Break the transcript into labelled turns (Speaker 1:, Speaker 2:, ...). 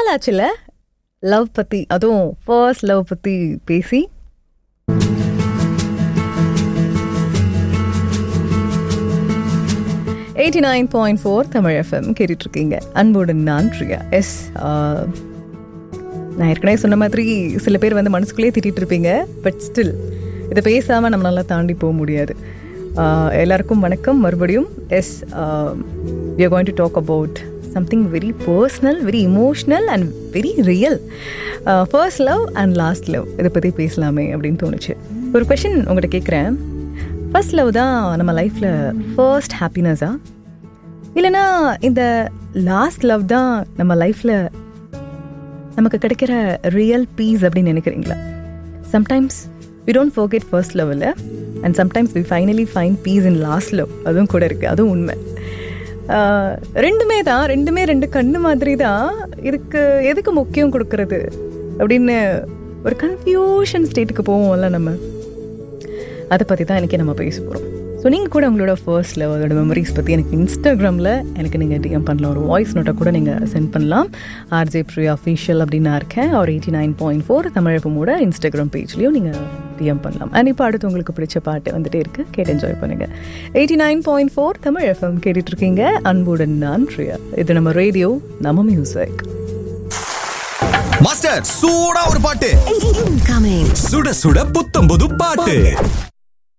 Speaker 1: நாள் ஆச்சுல லவ் பற்றி அதுவும் ஃபர்ஸ்ட் லவ் பற்றி பேசி eighty nine point four Tamil FM கேட்டுட்ருக்கீங்க அன்புடன் நான் பிரியா எஸ் நான் ஏற்கனவே சொன்ன மாதிரி சில பேர் வந்து மனசுக்குள்ளேயே திட்டிகிட்டு இருப்பீங்க பட் ஸ்டில் இதை பேசாமல் நம்மளால தாண்டி போக முடியாது ஆஹ் எல்லாருக்கும் வணக்கம் மறுபடியும் yes we are going to talk about something very personal very emotional and very real first love and last love இதை பற்றி பேசலாமே அப்படின்னு தோணுச்சு ஒரு கொஷின் உங்கள்கிட்ட கேட்குறேன் ஃபர்ஸ்ட் லவ் தான் நம்ம லைஃப்பில் ஃபர்ஸ்ட் ஹாப்பினஸா இல்லைனா இந்த லாஸ்ட் லவ் தான் நம்ம லைஃப்பில் நமக்கு கிடைக்கிற ரியல் பீஸ் அப்படின்னு நினைக்கிறீங்களா sometimes we don't forget first லெவலில் and sometimes we finally fine peace in last love அதுவும் கூட இருக்குது அதுவும் உண்மை ஆஹ் ரெண்டுமே தான் ரெண்டுமே ரெண்டு கண்ணு மாதிரி தான் இதுக்கு எதுக்கு முக்கியம் கொடுக்கறது அப்படின்னு ஒரு கன்ஃபியூஷன் ஸ்டேட்டுக்கு போவோம்ல நம்ம அதை பற்றி தான் இன்றைக்கி நம்ம பேச போகிறோம் ஸோ நீங்கள் கூட உங்களோட ஃபர்ஸ்ட் லவ் அதோட மெமரிஸ் பற்றி எனக்கு இன்ஸ்டாகிராமில் எனக்கு நீங்கள் டிஎம் பண்ணலாம் ஒரு வாய்ஸ் நோட்டை கூட நீங்கள் சென்ட் பண்ணலாம் ஆர்ஜே ப்ரியா அஃபீஷியல் அப்படின்னு நான் இருக்கேன் ஒரு எயிட்டி நைன் பாயிண்ட் ஃபோர் தமிழகமோட இன்ஸ்டாகிராம் பேஜ்லேயும் நீங்கள் டிஎம் பண்ணலாம் அண்ட் இப்போ அடுத்து உங்களுக்கு பிடிச்ச பாட்டு வந்துட்டே இருக்கு கேட்டு என்ஜாய் பண்ணுங்கள் eighty nine point four Tamil FM கேட்டுட்ருக்கீங்க அன்புடன் நான் பிரியா இது நம்ம ரேடியோ நம்ம மியூசிக்
Speaker 2: மாஸ்டர் சூடா ஒரு பாட்டு
Speaker 3: Incoming.
Speaker 2: சுட சுட புத்தம் புது பாட்டு